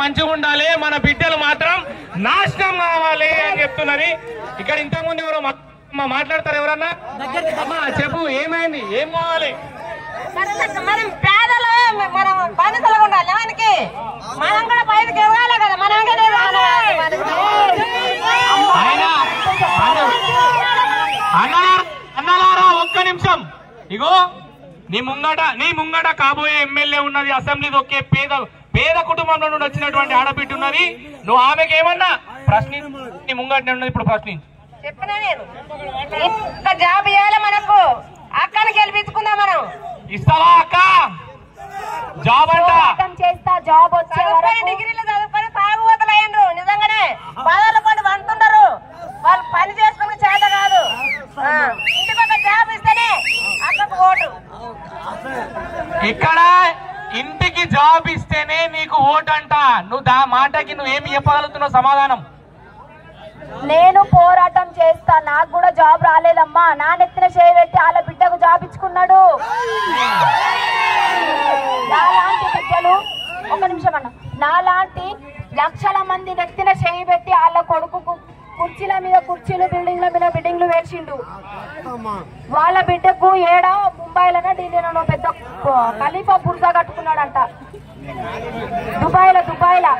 మంచిగా ఉండాలి మన బిడ్డలు మాత్రం నాశనం కావాలి అని చెప్తున్నది ఇక్కడ ఇంతకుముందు ఎవరో మా- మా మాట్లాడతారు ఎవరన్నా అమ్మా చెప్పు ఏమైంది ఏం కావాలి మరి మనం పేదలు మనం బాధితులుగా ఉండాలి మనకి మనం కూడా బయటకు ఇవ్వాలి కదా మనం కూడా ఇవ్వాలి మనకి. ఆయన అన్నలారా అన్నలారా ఒక్క నిమిషం ఇగో నీ ముంగట నీ ముంగట కాబోయే ఎమ్మెల్యే ఉన్నది అసెంబ్లీ ఒకే పేద పేద కుటుంబంలో నుండి వచ్చినటువంటి ఆడబిడ్డ ఉన్నది నువ్వు ఆమెకి ఏమన్నా ప్రశ్ని నీ ముంగట ఉన్నది ఇప్పుడు ప్రశ్నించు చెప్పినా నేను ఇంకా జాబ్ ఇవ్వాలి మనకు అక్కడికి గెలిపించుకుందాం మనం ఇస్తావా అక్క జాబ్ అంట పోరాటం చేస్తా జాబ్ వచ్చే చదువుకొని వరకు డిగ్రీలు చదువుకొని తాగుబోతులు అయ్యిండ్రు నిజంగానే పదాలు పడి వంటుంటారు వాళ్ళు పని చేసుకుని చేత కాదు ఆ, ఇంటికి ఒక జాబ్ ఇస్తేనే అక్కకు ఓటు ఇక్కడ ఇంటికి జాబ్ ఇస్తేనే నీకు ఓటు అంట నువ్వు దా మాటకి నువ్వు ఏమి చెప్పగలుగుతున్నావు సమాధానం నేను పోరాటం చేస్తా నాకు కూడా జాబ్ రాలేదమ్మా నా నెత్తిన చేయి పెట్టి వాళ్ళ బిడ్డకు జాబ్ ఇచ్చుకున్నాడు నాలాంటి బిడ్డలు ఒక నిమిషం అన్న నాలాంటి లక్షల మంది నెత్తిన చేయి పెట్టి వాళ్ళ కొడుకు కుర్చీల మీద కుర్చీలు బిల్డింగ్ల మీద బిల్డింగ్లు వేసిండు వాళ్ళ బిడ్డకు ఏడా ముంబైలోనే ఢిల్లీలోనో పెద్ద ఖలీఫా బుర్జా కట్టుకున్నాడంట దుబాయ్లో దుబాయ్లో